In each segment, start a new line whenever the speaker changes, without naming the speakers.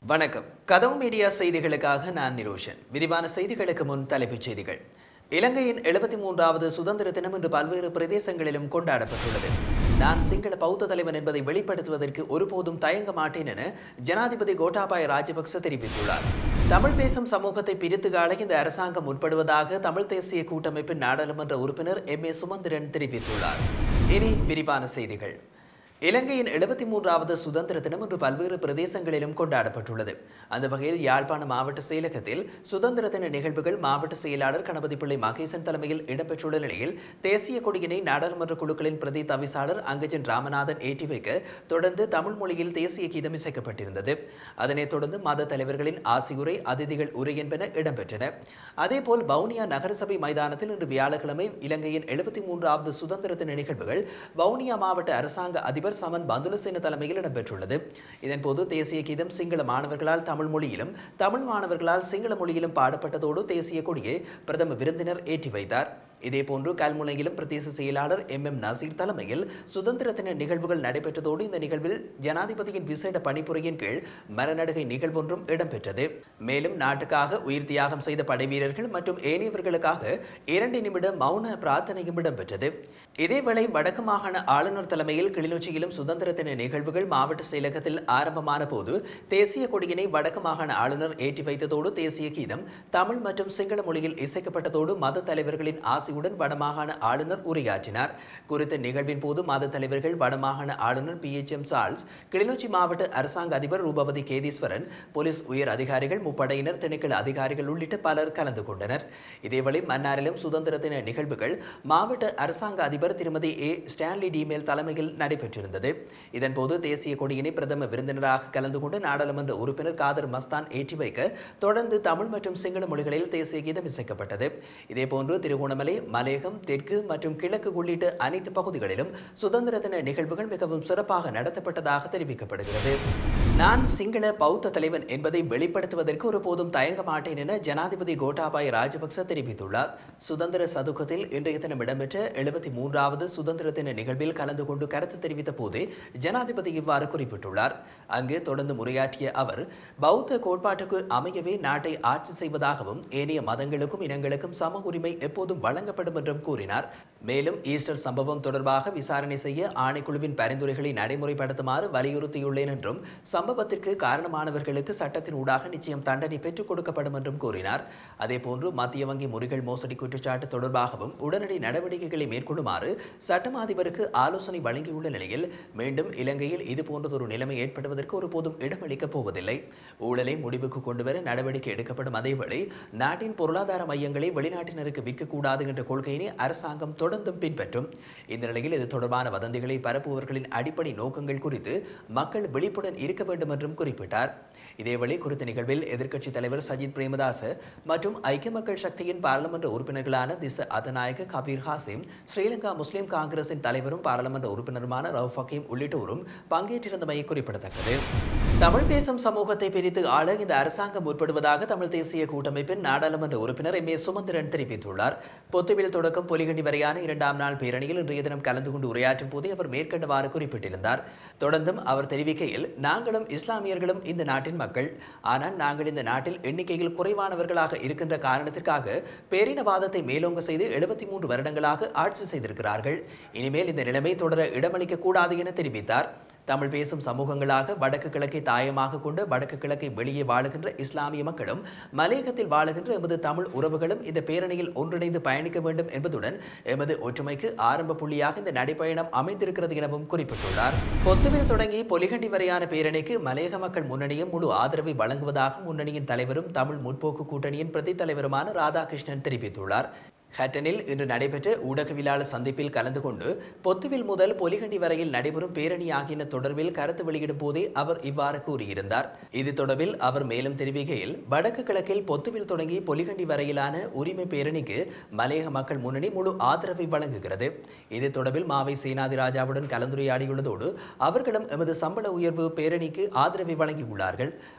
வணக்கம் கதவு மீடியா செய்திகளுக்காக நான் நிரோஷன் விரிவான செய்திகளுக்கு முன் தலைப்புச் செய்திகள் இலங்கையின் எழுபத்தி மூன்றாவது சுதந்திர தினம் இன்று பல்வேறு பிரதேசங்களிலும் கொண்டாடப்பட்டுள்ளது நான் சிங்கள பௌத்த தலைவன் என்பதை வெளிப்படுத்துவதற்கு ஒருபோதும் தயங்க மாட்டேன் என ஜனாதிபதி கோட்டாபாய ராஜபக்ச தெரிவித்துள்ளார் தமிழ் பேசும் சமூகத்தை பிரித்து காண இந்த அரசாங்கம் முற்படுவதாக தமிழ் தேசிய கூட்டமைப்பின் நாடாளுமன்ற உறுப்பினர் எம் ஏ சுமந்திரன் தெரிவித்துள்ளார் இனி விரிவான செய்திகள் இலங்கையின் எழுபத்தி மூன்றாவது சுதந்திர தினம் இன்று பல்வேறு பிரதேசங்களிலும் கொண்டாடப்பட்டுள்ளது அந்த வகையில் யாழ்ப்பாண மாவட்ட செயலகத்தில் சுதந்திர தின நிகழ்வுகள் மாவட்ட செயலாளர் கணபதி பிள்ளை மகேசன் தலைமையில் இடம்பெற்றுள்ள நிலையில் தேசிய கொடியினை நாடாளுமன்ற குழுக்களின் பிரதி தவிசாளர் அங்கஜன் ராமநாதன் ஏற்றி வைக்க தொடர்ந்து தமிழ் மொழியில் தேசிய கீதம் இசைக்கப்பட்டிருந்தது அதனைத் தொடர்ந்து மத தலைவர்களின் ஆசியுரை அதிதிகள் உரை என்பன இடம்பெற்றன அதேபோல் வவுனியா நகரசபை மைதானத்தில் இன்று வியாழக்கிழமை இலங்கையின் எழுபத்தி மூன்றாவது சுதந்திர தின நிகழ்வுகள் வவுனியா மாவட்ட அரசாங்க அதிபர் அதிபர் சமன் பந்துலசேன தலைமையில் இடம்பெற்றுள்ளது இதன்போது தேசிய கீதம் சிங்கள மாணவர்களால் தமிழ் மொழியிலும் தமிழ் மாணவர்களால் சிங்கள மொழியிலும் பாடப்பட்டதோடு தேசிய கொடியை பிரதம விருந்தினர் ஏற்றி வைத்தார் இதேபோன்று கல்முனையிலும் பிரதேச செயலாளர் எம் எம் நசீர் தலைமையில் சுதந்திர தின நிகழ்வுகள் நடைபெற்றதோடு இந்த நிகழ்வில் ஜனாதிபதியின் விசேட பணிப்புரையின் கீழ் மரநடுகை நிகழ்வொன்றும் இடம்பெற்றது மேலும் நாட்டுக்காக உயிர் தியாகம் செய்த படைவீரர்கள் மற்றும் ஏனையவர்களுக்காக இரண்டு நிமிட மௌன பிரார்த்தனையும் இடம்பெற்றது இதேவேளை வடக்கு மாகாண ஆளுநர் தலைமையில் கிளிநொச்சியிலும் சுதந்திர தின நிகழ்வுகள் மாவட்ட செயலகத்தில் ஆரம்பமான போது தேசிய கொடியினை வடக்கு மாகாண ஆளுநர் ஏற்றி வைத்ததோடு தேசிய கீதம் தமிழ் மற்றும் சிங்கள மொழியில் இசைக்கப்பட்டதோடு மத தலைவர்களின் ஆசையுடன் வடமாகாண ஆளுநர் உரையாற்றினார் குறித்த நிகழ்வின் போது மத தலைவர்கள் வடமாகாண ஆளுநர் P H M Charles Kilinochchi மாவட்ட அரசாங்க அதிபர் ரூபவதி கேதீஸ்வரன் போலீஸ் உயர் அதிகாரிகள் முப்படையினர் திணைக்கள அதிகாரிகள் உள்ளிட்ட பலர் கலந்து கொண்டனர் இதேவேளை மன்னாரிலும் சுதந்திர தின நிகழ்வுகள் மாவட்ட அரசாங்க அதிபர் திருமதி ஏ ஸ்டான்லி டிமேல் தலைமையில் நடைபெற்றிருந்தது இதன்போது தேசிய கொடியினை பிரதம விருந்தினராக கலந்து கொண்டு நாடாளுமன்ற உறுப்பினர் காதர் மஸ்தான் ஏற்றி வைக்க தொடர்ந்து தமிழ் மற்றும் சிங்கள மொழிகளில் தேசிய கீதம் இசைக்கப்பட்டது இதேபோன்று திருகோணமலை மலையகம் தெற்கு மற்றும் கிழக்கு உள்ளிட்ட அனைத்து பகுதிகளிலும் சுதந்திர தின நிகழ்வுகள் மிகவும் சிறப்பாக நடத்தப்பட்டதாக தெரிவிக்கப்படுகிறது நான் சிங்கள பௌத்த தலைவன் என்பதை வெளிப்படுத்துவதற்கு ஒருபோதும் தயங்க மாட்டேன் என ஜனாதிபதி கோட்டாபாய ராஜபக்ச தெரிவித்துள்ளார் சுதந்திர சதுக்கத்தில் இன்றைய தினம் இடம்பெற்ற எழுபத்தி மூன்றாவது சுதந்திர தின நிகழ்வில் கலந்து கொண்டு கருத்து தெரிவித்த போதே ஜனாதிபதி இவ்வாறு குறிப்பிட்டுள்ளார் அங்கு தொடர்ந்து உரையாற்றிய அவர் பௌத்த கோட்பாட்டுக்கு அமையவே நாட்டை ஆட்சி செய்வதாகவும் ஏனைய மதங்களுக்கும் இனங்களுக்கும் சம உரிமை எப்போதும் வழங்கப்படும் என்றும் கூறினார் மேலும் ஈஸ்டர் சம்பவம் தொடர்பாக விசாரணை செய்ய ஆணைக்குழுவின் பரிந்துரைகளை நடைமுறைப்படுத்துமாறு வலியுறுத்தியுள்ளேன் என்றும் சம்பவத்திற்கு காரணமானவர்களுக்கு சட்டத்தின் ஊடாக நிச்சயம் தண்டனை பெற்றுக் கொடுக்கப்படும் என்றும் கூறினார் அதேபோன்று மத்திய வங்கி முறிகள் மோசடி குற்றச்சாட்டு தொடர்பாகவும் உடனடி நடவடிக்கைகளை மேற்கொள்ளுமாறு சட்டமா அதிபருக்கு ஆலோசனை வழங்கியுள்ள நிலையில் மீண்டும் இலங்கையில் இதுபோன்றதொரு நிலைமை ஏற்படுவதற்கு ஒருபோதும் இடமளிக்கப் போவதில்லை ஊழலை முடிவுக்கு கொண்டுவர நடவடிக்கை எடுக்கப்படும் அதேவேளை நாட்டின் பொருளாதார மையங்களை வெளிநாட்டினருக்கு விற்கக்கூடாது என்ற கொள்கையினை அரசாங்கம் தொடர்ந்தும் பின்பற்றும் இந்த நிலையில் இது தொடர்பான வதந்திகளை பரப்புபவர்களின் அடிப்படை நோக்கங்கள் குறித்து மக்கள் விழிப்புடன் இருக்க வேண்டும் என்றும் குறிப்பிட்டார் இதேவேளை குறித்த நிகழ்வில் எதிர்க்கட்சித் தலைவர் சஜித் பிரேமதாச மற்றும் ஐக்கிய மக்கள் சக்தியின் பாராளுமன்ற உறுப்பினர்களான திச அதநாயக கபீர் ஹாசிம் ஸ்ரீலங்கா முஸ்லிம் காங்கிரசின் தலைவரும் பாராளுமன்ற உறுப்பினருமான ரவுஃப் ஹக்கீம் உள்ளிட்டோரும் பங்கேற்றிருந்தமை குறிப்பிடத்தக்கது தமிழ் பேசும் சமூகத்தை பிரித்து ஆள இந்த அரசாங்கம் முற்படுவதாக தமிழ் தேசிய கூட்டமைப்பின் நாடாளுமன்ற உறுப்பினர் எம் ஏ சுமந்திரன் தெரிவித்துள்ளார் பொத்துவில் தொடக்கம் பொலிகண்டி வரையான இரண்டாம் நாள் பேரணியில் இன்றைய தினம் கலந்து கொண்டு உரையாற்றும் போதே அவர் மேற்கண்டவாறு குறிப்பிட்டிருந்தார் தொடர்ந்தும் அவர் தெரிவிக்கையில் நாங்களும் இஸ்லாமியர்களும் இந்த நாட்டின் மக்கள் ஆனால் நாங்கள் இந்த நாட்டில் எண்ணிக்கையில் குறைவானவர்களாக இருக்கின்ற காரணத்திற்காக பேரினவாதத்தை மேலோங்க செய்து எழுபத்தி மூன்று வருடங்களாக ஆட்சி செய்திருக்கிறார்கள் இனிமேல் இந்த நிலைமை தொடர இடமளிக்க கூடாது என தெரிவித்தார் தமிழ் பேசும் சமூகங்களாக வடக்கு கிழக்கை தாயமாக கொண்டு வடக்கு கிழக்கை வெளியே வாழுகின்ற இஸ்லாமிய மக்களும் மலையகத்தில் வாழுகின்ற எமது தமிழ் உறவுகளும் இந்த பேரணியில் ஒன்றிணைந்து பயணிக்க வேண்டும் என்பதுடன் எமது ஒற்றுமைக்கு ஆரம்ப புள்ளியாக இந்த நடைப்பயணம் அமைந்திருக்கிறது எனவும் குறிப்பிட்டுள்ளார் பொத்துவில் தொடங்கி பொலிகண்டி வரையான பேரணிக்கு மலையக மக்கள் முன்னணியும் முழு ஆதரவை வழங்குவதாக முன்னணியின் தலைவரும் தமிழ் முற்போக்கு கூட்டணியின் பிரதி தலைவருமான ராதாகிருஷ்ணன் தெரிவித்துள்ளார் ஹட்டனில் இன்று நடைபெற்ற ஊடகவியலாளர் சந்திப்பில் கலந்து கொண்டு பொத்துவில் முதல் பொலிகண்டி வரையில் நடைபெறும் பேரணி ஆகியன தொடர்பில் கருத்து வெளியிடும் போதே அவர் இவ்வாறு கூறியிருந்தார் இது தொடர்பில் அவர் மேலும் தெரிவிக்கையில் வடக்கு கிழக்கில் பொத்துவில் தொடங்கி பொலிகண்டி வரையிலான உரிமை பேரணிக்கு மலையக மக்கள் முன்னணி முழு ஆதரவை வழங்குகிறது இது தொடர்பில் மாவை சேனாதி ராஜாவுடன் கலந்துரையாடியுள்ளதோடு அவர்களும் எமது சம்பள உயர்வு பேரணிக்கு ஆதரவை வழங்கியுள்ளார்கள்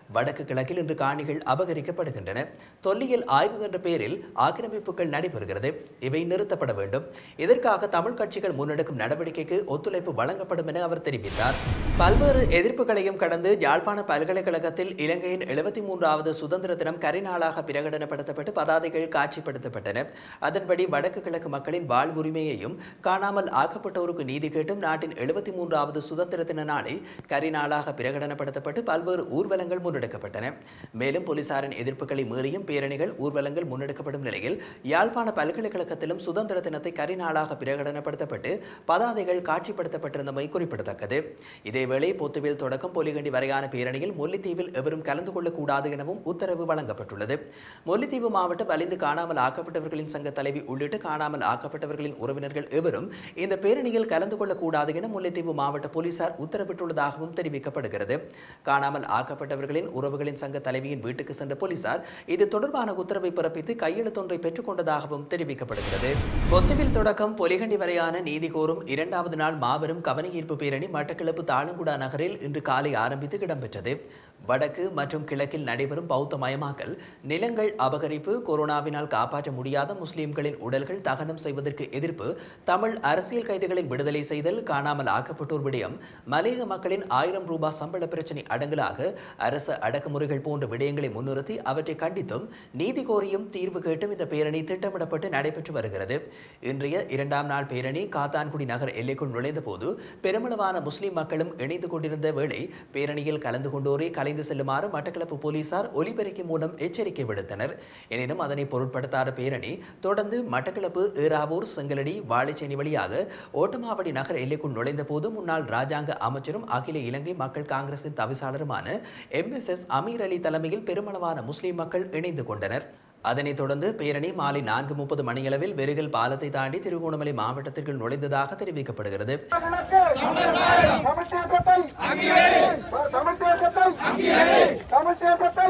வடக்கு கிழக்கில் இன்று காணிகள் அபகரிக்கப்படுகின்றன தொல்லியல் ஆய்வு என்ற பெயரில் ஆக்கிரமிப்புகள் நடைபெறுகிறது இவை நிறுத்தப்பட வேண்டும் இதற்காக தமிழ் கட்சிகள் முன்னெடுக்கும் நடவடிக்கைக்கு ஒத்துழைப்பு வழங்கப்படும் என அவர் தெரிவித்தார் பல்வேறு எதிர்ப்புகளையும் கடந்து யாழ்ப்பாண பல்கலைக்கழகத்தில் இலங்கையின் எழுபத்தி மூன்றாவது சுதந்திர தினம் கரிநாளாக பிரகடனப்படுத்தப்பட்டு பதாதைகள் காட்சிப்படுத்தப்பட்டன அதன்படி வடக்கு கிழக்கு மக்களின் வாழ்வுரிமையையும் காணாமல் ஆக்கப்பட்டோருக்கு நீதி கேட்டும் நாட்டின் எழுபத்தி மூன்றாவது சுதந்திர தின நாளை கரிநாளாக பிரகடனப்படுத்தப்பட்டு பல்வேறு ஊர்வலங்கள் முன்னெடுக்கப்பட்டன மேலும் போலீசாரின் எதிர்ப்புகளை மீறியும் பேரணிகள் ஊர்வலங்கள் முன்னெடுக்கப்படும் நிலையில் யாழ்ப்பாண பல்கலைக்கழகத்திலும் சுதந்திர தினத்தை கரிநாளாக பிரகடனப்படுத்தப்பட்டு பதாதைகள் காட்சிப்படுத்தப்பட்டிருந்தமை குறிப்பிடத்தக்கது இதேவேளை பொத்துவில் தொடக்கம் பொலிகண்டி வரையான பேரணியில் முல்லைத்தீவில் எவரும் கலந்து கொள்ளக்கூடாது எனவும் உத்தரவு வழங்கப்பட்டுள்ளது முல்லைத்தீவு மாவட்ட வலிந்து காணாமல் ஆக்கப்பட்டவர்களின் சங்க தலைவி உள்ளிட்டு காணாமல் ஆக்கப்பட்டவர்களின் உறவினர்கள் எவரும் இந்த பேரணியில் கலந்து கொள்ளக்கூடாது என முல்லைத்தீவு மாவட்ட போலீசார் உத்தரவிட்டுள்ளதாகவும் தெரிவிக்கப்படுகிறது காணாமல் ஆக்கப்பட்டவர்களின் உறவுகளின் சங்க தலைவியின் வீட்டுக்கு சென்ற போலீசார் இது தொடர்பான உத்தரவை பிறப்பித்து கையெழுத்தொன்றை பெற்றுக் கொண்டதாகவும் தெரிவிக்கப்படுகிறது பொத்துவில் தொடக்கம் பொலிகண்டி வரையான நீதி கோரும் இரண்டாவது நாள் மாபெரும் கவனஈர்ப்பு பேரணி மட்டக்களப்பு தாளங்குடா நகரில் இன்று காலை ஆரம்பித்து இடம்பெற்றது வடக்கு மற்றும் கிழக்கில் நடைபெறும் பௌத்த மயமாக்கல் நிலங்கள் அபகரிப்பு கொரோனாவினால் காப்பாற்ற முடியாத முஸ்லிம்களின் உடல்கள் தகனம் செய்வதற்கு எதிர்ப்பு தமிழ் அரசியல் கைதிகளின் விடுதலை செய்தல் காணாமல் ஆக்கப்பட்டோர் விடயம் மலையக மக்களின் ஆயிரம் ரூபாய் சம்பள பிரச்சினை அடங்கலாக அரசு அடக்குமுறைகள் போன்ற விடயங்களை முன்னிறுத்தி அவற்றை கண்டித்தும் நீதி கோரியும் தீர்வு கேட்டும் இந்த பேரணி திட்டமிடப்பட்டு நடைபெற்று வருகிறது இன்றைய இரண்டாம் நாள் பேரணி காத்தான்குடி நகர் எல்லைக்குள் நுழைந்த போது பெருமளவான முஸ்லிம் மக்களும் இணைந்து கொண்டிருந்த வேளை பேரணியில் கலந்து கொண்டோரை கலைந்து செல்லுமாறு மட்டக்களப்பு போலீசார் ஒலிபெருக்கி மூலம் எச்சரிக்கை விடுத்தனர் எனினும் அதனை பொருட்படுத்தாத பேரணி தொடர்ந்து மட்டக்களப்பு ஏறாவூர் செங்கலடி வாழைச்சேனி வழியாக ஓட்டமாவடி நகர் எல்லைக்குள் நுழைந்த போது முன்னாள் ராஜாங்க அமைச்சரும் அகில இலங்கை மக்கள் காங்கிரசின் தவிசாளருமான M S S Ameer Ali தலைமையில் பெருமளவான முஸ்லிம் மக்கள் இணைந்து கொண்டனர் அதனைத் தொடர்ந்து பேரணி மாலை நான்கு முப்பது மணியளவில் வெறுகல் பாலத்தை தாண்டி திருகோணமலை மாவட்டத்திற்குள் நுழைந்ததாக தெரிவிக்கப்படுகிறது
தமிழ் தேசத்தை தமிழ் தேசத்தை தமிழ் தேசத்தை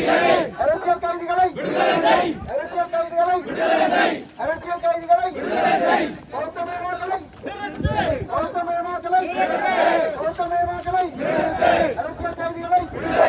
அரசியல் கைதிகளை அரசியல் கைதிகளை அரசியல் கைதிகளை பௌத்தமயமாக்கலை பௌத்தமயமாக்கலை பௌத்தமயமாக்கலை அரசியல் கைதிகளை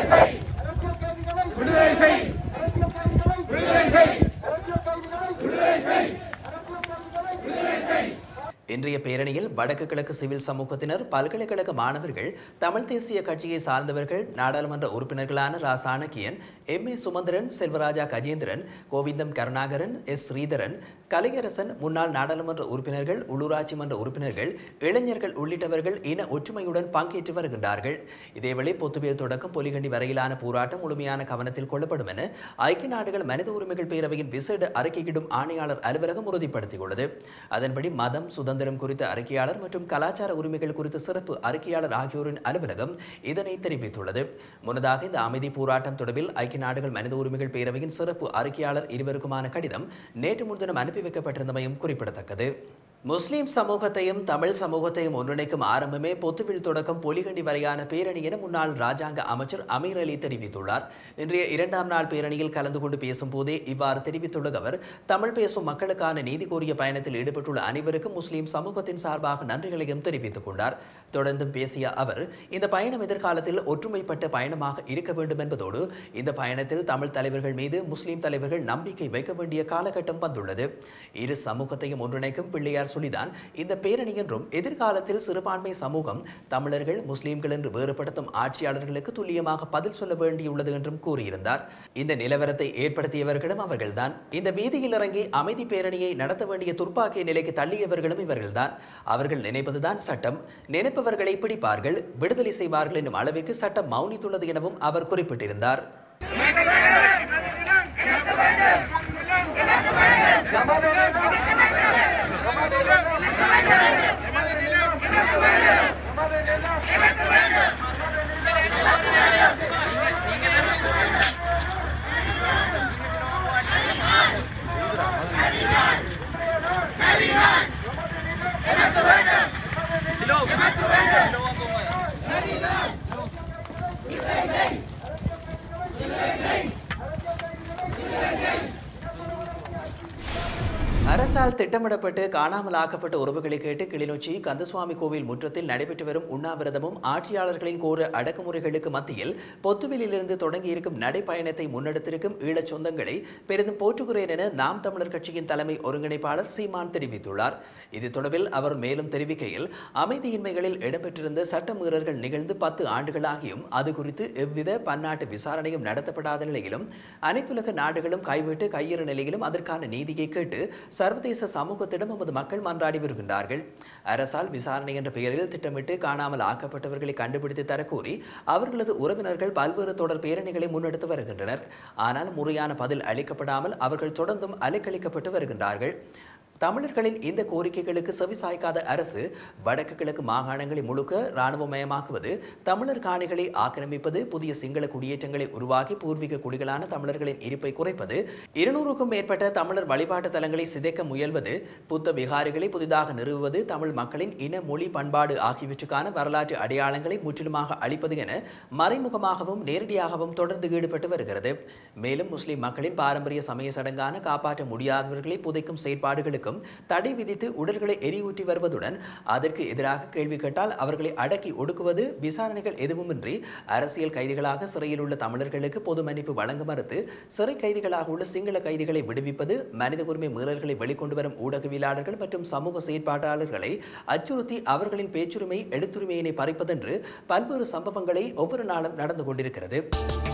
அரசியல் கைதிகளை
விடுதலை செய்
அரசியல் கைதிகளை
விடுதலை செய்
அரசியல் கைதிகளை
விடுதலை செய்
அரசியல் கைதிகளை
விடுதலை செய்
இன்றைய பேரணியில் வடக்கு கிழக்கு சிவில் சமூகத்தினர் பல்கலைக்கழக மாணவர்கள் தமிழ் தேசிய கட்சியை சார்ந்தவர்கள் நாடாளுமன்ற உறுப்பினர்களான Ra Shanakiyan M A Sumanthiran Selvarajah Gajendran Govindam Karunakaran S Sritharan Kalaiarasan முன்னாள் நாடாளுமன்ற உறுப்பினர்கள் உள்ளூராட்சி மன்ற உறுப்பினர்கள் இளைஞர்கள் உள்ளிட்டவர்கள் இன ஒற்றுமையுடன் பங்கேற்று வருகின்றார்கள் இதேவேளை பொத்துவேல் தொடக்கம் பொலிகண்டி வரையிலான போராட்டம் முழுமையான கவனத்தில் கொள்ளப்படும் என ஐக்கிய நாடுகள் மனித உரிமைகள் பேரவையின் விசேட அறிக்கையிடும் ஆணையாளர் அலுவலகம் உறுதிப்படுத்தியுள்ளது அதன்படி மதம் சுதந்திரம் குறித்த அறிக்கையாளர் மற்றும் கலாச்சார உரிமைகள் குறித்த சிறப்பு அறிக்கையாளர் ஆகியோரின் அலுவலகம் இதனை தெரிவித்துள்ளது முன்னதாக இந்த அமைதி போராட்டம் தொடர்பில் ஐக்கிய நாடுகள் மனித உரிமைகள் பேரவையின் சிறப்பு அறிக்கையாளர் இருவருக்குமான கடிதம் நேற்று முன்தினம் அனுப்பி வைக்கப்பட்டிருந்தமையும் குறிப்பிடத்தக்கது முஸ்லிம் சமூகத்தையும் தமிழ் சமூகத்தையும் ஒன்றிணைக்கும் ஆரம்பமே பொத்துவில் தொடக்கம் பொலிகண்டி வரையான பேரணி என முன்னாள் ராஜாங்க அமைச்சர் அமீர் அலி தெரிவித்துள்ளார் இன்றைய இரண்டாம் நாள் பேரணியில் கலந்து கொண்டு பேசும்போதே இவ்வாறு தெரிவித்துள்ள அவர் தமிழ் பேசும் மக்களுக்கான நீதி கோரிய பயணத்தில் ஈடுபட்டுள்ள அனைவருக்கும் முஸ்லிம் சமூகத்தின் சார்பாக நன்றிகளையும் தெரிவித்துக் கொண்டார் தொடர்ந்தும் பேசிய அவர் இந்த பயணம் எதிர்காலத்தில் ஒற்றுமைப்பட்ட பயணமாக இருக்க வேண்டும் என்பதோடு இந்த பயணத்தில் தமிழ் தலைவர்கள் மீது முஸ்லிம் தலைவர்கள் நம்பிக்கை வைக்க வேண்டிய காலகட்டம் வந்துள்ளது இரு சமூகத்தையும் ஒன்றிணைக்கும் பிள்ளையார் சொல்லிதான் இந்த பேரணி என்றும் எதிர்காலத்தில் சிறுபான்மை சமூகம் தமிழர்கள் முஸ்லிம்கள் என்று வேறுபடுத்தும் ஆட்சியாளர்களுக்கு துல்லியமாக பதில் சொல்ல வேண்டியுள்ளது என்றும் கூறியிருந்தார் இந்த நிலவரத்தை ஏற்படுத்தியவர்களும் அவர்கள்தான் இந்த வீதியில் இறங்கி அமைதி பேரணியை நடத்த வேண்டிய துர்ப்பாக்கிய நிலைக்கு தள்ளியவர்களும் இவர்கள்தான் அவர்கள் நினைப்பதுதான் சட்டம் நினைப்பவர்களை பிடிப்பார்கள் விடுதலை செய்வார்கள் என்னும் அளவிற்கு சட்டம் மௌனித்துள்ளது எனவும் அவர் குறிப்பிட்டிருந்தார் அரசால் திட்டமிடப்பட்டு காணாமல் ஆக்கப்பட்ட உறவுகளை கேட்டு கிளிநொச்சி கந்தசுவாமி கோவில் முற்றத்தில் நடைபெற்று வரும் உண்ணாவிரதமும் ஆட்சியாளர்களின் கோர அடக்குமுறைகளுக்கு மத்தியில் பொத்துவிலிருந்து தொடங்கியிருக்கும் நடைப்பயணத்தை முன்னெடுத்திருக்கும் ஈழச் சொந்தங்களை பெரிதும் போற்றுகிறேன் என நாம் தமிழர் கட்சியின் தலைமை ஒருங்கிணைப்பாளர் சீமான் தெரிவித்துள்ளார் இது தொடர்பில் அவர் மேலும் தெரிவிக்கையில் அமைதியின்மைகளில் இடம்பெற்றிருந்த சட்ட மீறல்கள் நிகழ்ந்து பத்து ஆண்டுகளாகியும் அது குறித்து எவ்வித பன்னாட்டு விசாரணையும் நடத்தப்படாத நிலையிலும் அனைத்துலக நாடுகளும் கைவிட்டு கையேறு நிலையிலும் அதற்கான நீதியை கேட்டு சர்வதேச சமூகத்திடம் நமது மக்கள் மன்றாடி வருகின்றார்கள் அரசால் விசாரணை என்ற பெயரில் திட்டமிட்டு காணாமல் ஆக்கப்பட்டவர்களை கண்டுபிடித்து தரக்கூறி அவர்களது உறவினர்கள் பல்வேறு தொடர் பேரணிகளை முன்னெடுத்து வருகின்றனர் ஆனால் முறையான பதில் அளிக்கப்படாமல் அவர்கள் தொடர்ந்தும் அலைக்கழிக்கப்பட்டு வருகின்றார்கள் தமிழர்களின் இந்த கோரிக்கைகளுக்கு செவிசாய்க்காத அரசு வடக்கு கிழக்கு மாகாணங்களை முழுக்க இராணுவமயமாக்குவது தமிழர் காணிகளை ஆக்கிரமிப்பது புதிய சிங்கள குடியேற்றங்களை உருவாக்கி பூர்வீக குடிகளான தமிழர்களின் இருப்பை குறைப்பது இருநூறுக்கும் மேற்பட்ட தமிழர் வழிபாட்டு தலங்களை சிதைக்க முயல்வது புத்த விகாரிகளை புதிதாக நிறுவுவது தமிழ் மக்களின் இன மொழி பண்பாடு ஆகியவற்றுக்கான வரலாற்று அடையாளங்களை முற்றிலுமாக அளிப்பது என மறைமுகமாகவும் நேரடியாகவும் தொடர்ந்து ஈடுபட்டு வருகிறது மேலும் முஸ்லிம் மக்களின் பாரம்பரிய சமய சடங்கான காப்பாற்ற முடியாதவர்களை புதைக்கும் செயற்பாடுகளுக்கும் தடை விதித்து உடல்களை எரியூற்றி வருவதுடன் அதற்கு எதிராக கேள்வி கேட்டால் அவர்களை அடக்கி ஒடுக்குவது விசாரணைகள் எதுவுமின்றி அரசியல் கைதிகளாக சிறையில் உள்ள தமிழர்களுக்கு பொது மன்னிப்பு வழங்க மறுத்து சிறை கைதிகளாக உள்ள சிங்கள கைதிகளை விடுவிப்பது மனித உரிமை மீறல்களை வெளிக்கொண்டு வரும் ஊடகவியலாளர்கள் மற்றும் சமூக செயற்பாட்டாளர்களை அச்சுறுத்தி அவர்களின் பேச்சுரிமை எழுத்துரிமையினை பறிப்பதென்று பல்வேறு சம்பவங்களை ஒவ்வொரு நாளும் நடந்து கொண்டிருக்கிறது